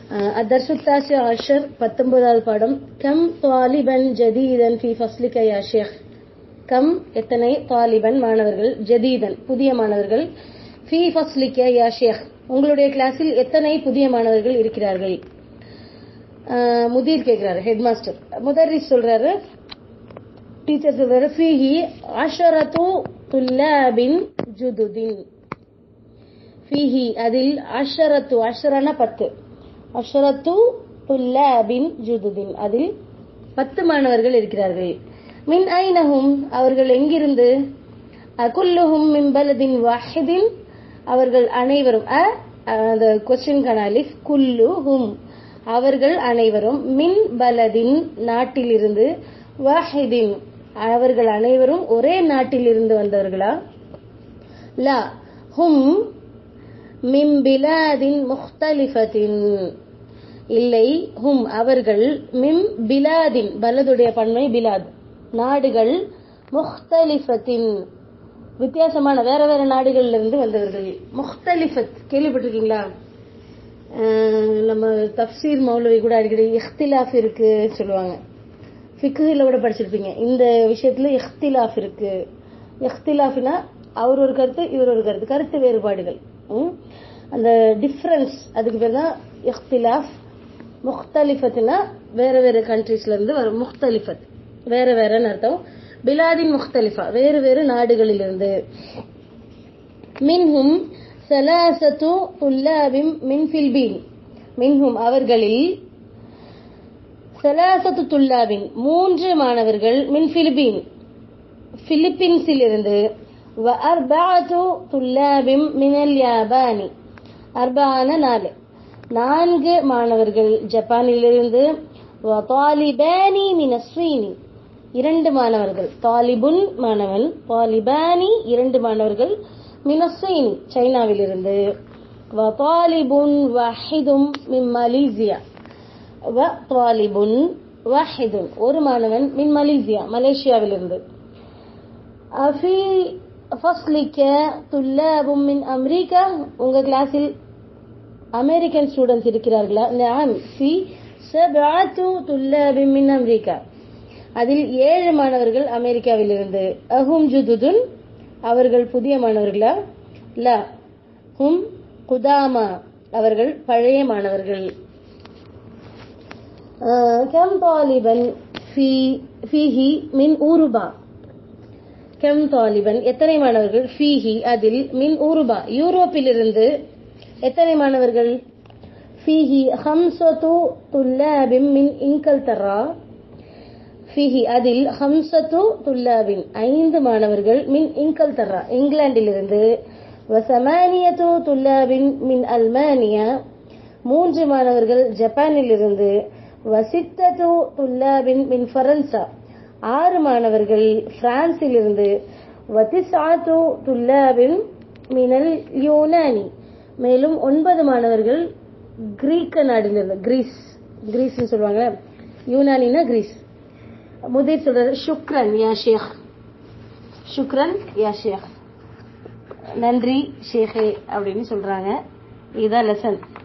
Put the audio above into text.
الدرس التاسع عشر பத்தொன்பதாவது பாடம் கம் தாலிபன் ஜதீதன் ஃபி ஃபஸ்லிக யா ஷேக் கம் எத்தனை தாலிபன் மாணவர்கள் ஜதீதன் புதிய மாணவர்கள் ஃபி ஃபஸ்லிக யா ஷேக் உங்களுடைய கிளாஸில் எத்தனை புதிய மாணவர்கள் இருக்கிறார்கள் அஹ், முதீர் கேட்கிறாரு ஹெட் மாஸ்டர் முதர்ரிஸ் சொல்றாரு டீச்சர் சொல்றாரு ஃபீஹி அஷரத்து துல்லாபின் ஜுதுதின் ஃபீஹி அதில் அஷரத்து அஷரன பத்து அஷரத்து துல்லாபின் ஜுதுதின் அதில் பத்து மாணவர்கள் இருக்கிறார்கள் மின் ஐனஹும் அவர்கள் எங்கிருந்து அகுல்லுஹும் மின் பலதின் வாஹிதின் அவர்கள் அனைவரும் அ அந்த கொஸ்டின் கனாலிஃப் குல்லுஹும் அவர்கள் அனைவரும் மின் பலதின் நாட்டிலிருந்து வாஹிதின் அவர்கள் அனைவரும் ஒரே நாட்டிலிருந்து வந்தவர்களா லா ஹும் மின் பிலாதின் முக்தலிஃபத்தின் இல்லை ஹும் அவர்கள் மிம் பிலாதின் பலதுடைய பன்மை பிலாத் நாடுகள் முக்தலிஃபத்தின் வித்தியாசமான வேற வேற நாடுகள்ல இருந்து வந்தவர்கள் முக்தலிஃபத் கேள்விப்பட்டிருக்கீங்களா அஹ் நம்ம தப்சீர் மௌலவி கூட அடிக்கடி இஃப்திலாஃப் இருக்கு சொல்லுவாங்க ஃபிக்குல கூட படிச்சிருப்பீங்க இந்த விஷயத்துல இஃப்திலாஃப் இருக்கு இஃப்திலாஃப்னா அவர் ஒரு கருத்து இவர் ஒரு கருத்து கருத்து வேறுபாடுகள் ம்? அந்த டிஃபரன்ஸ் அதுக்கு பேர் தான் இஃப்திலாஃப் முக்தலிஃபத்னா வேற வேற கண்ட்ரீஸ்ல இருந்து வரும் முக்தலிஃபத் வேற வேறன்னு அர்த்தம் பிலாதின் முக்தலிஃபா வேறு வேறு நாடுகளிலிருந்து மின்ஹும் சலாசத்து துல்லாபிம் மின் ஃபில்பீன் மின்ஹும் அவர்களில் சலாசத்து துல்லாபின் மூன்று மாணவர்கள் மின் பிலிப்பீன் பிலிப்பீன்ஸில் இருந்து அர்பாத்து துல்லாபிம் மினல் யாபானி அர்பான நாலு நான்கு மாணவர்கள் ஜப்பானிலிருந்து தாலிபானி மினஸ்ரீனி இரண்டு மாணவர்கள் தாலிபுன் மாணவன் தாலிபானி இரண்டு மாணவர்கள் மினஸ்ரீனி சைனாவிலிருந்து தாலிபுன் வாஹிதும் மின் மலேசியா தாலிபுன் வாஹிதுன் ஒரு மாணவன் மின் மலேசியா மலேசியாவிலிருந்து அஃபி ஃபஸ்லிக்க துல்லாபும் மின் அமெரிக்கா உங்க கிளாஸில் அமெரிக்கன் ஸ்டூடெண்ட்ஸ் இருக்கிறார்களா நாம் ஃபி சபாத்து துல்லாபின் மின் அமெரிக்கா அதில் ஏழு மாணவர்கள் அமெரிக்காவிலிருந்து அஹும் ஜுதுதுன் அவர்கள் புதிய மாணவர்களா லா ஹும் குதாமா அவர்கள் பழைய மாணவர்கள் آه، كم طالبا في فيه من أوروبا கம் தாலிபன் எத்தனை மாணவர்கள் ஃபீஹி அதில் மின் ஊருபா யூரோப்பிலிருந்து எத்தனை மாணவர்கள் ஃபீஹி ஹம்சத்து துல்லாபின் மின் இங்கல்தரா ஃபீஹி அதில் ஹம்சத்து துல்லாபின் ஐந்து மாணவர்கள் மின் இங்கல்தரா இங்கிலாந்திலிருந்து வசமானியத்து துல்லாபின் மின் அல்மானியா மூன்று மாணவர்கள் ஜப்பானிலிருந்து வசித்தது துல்லாபின் மின் ஃபரன்சா ஆறு மாணவர்கள் பிரான்சிலிருந்து வதிசாத்து துல்லாபின் மினல் யூனானி மேலும் ஒன்பது மாணவர்கள் கிரீக்க நாட்டிலிருந்து கிரீஸ் கிரீஸ்னு சொல்லுவாங்க யூனானினா கிரீஸ் முதீர் சொல்றாரு சுக்ரன் யா ஷேக் சுக்ரன் யா ஷேக் நன்றி ஷேகே அப்படின்னு சொல்றாங்க இதுதான் லெசன்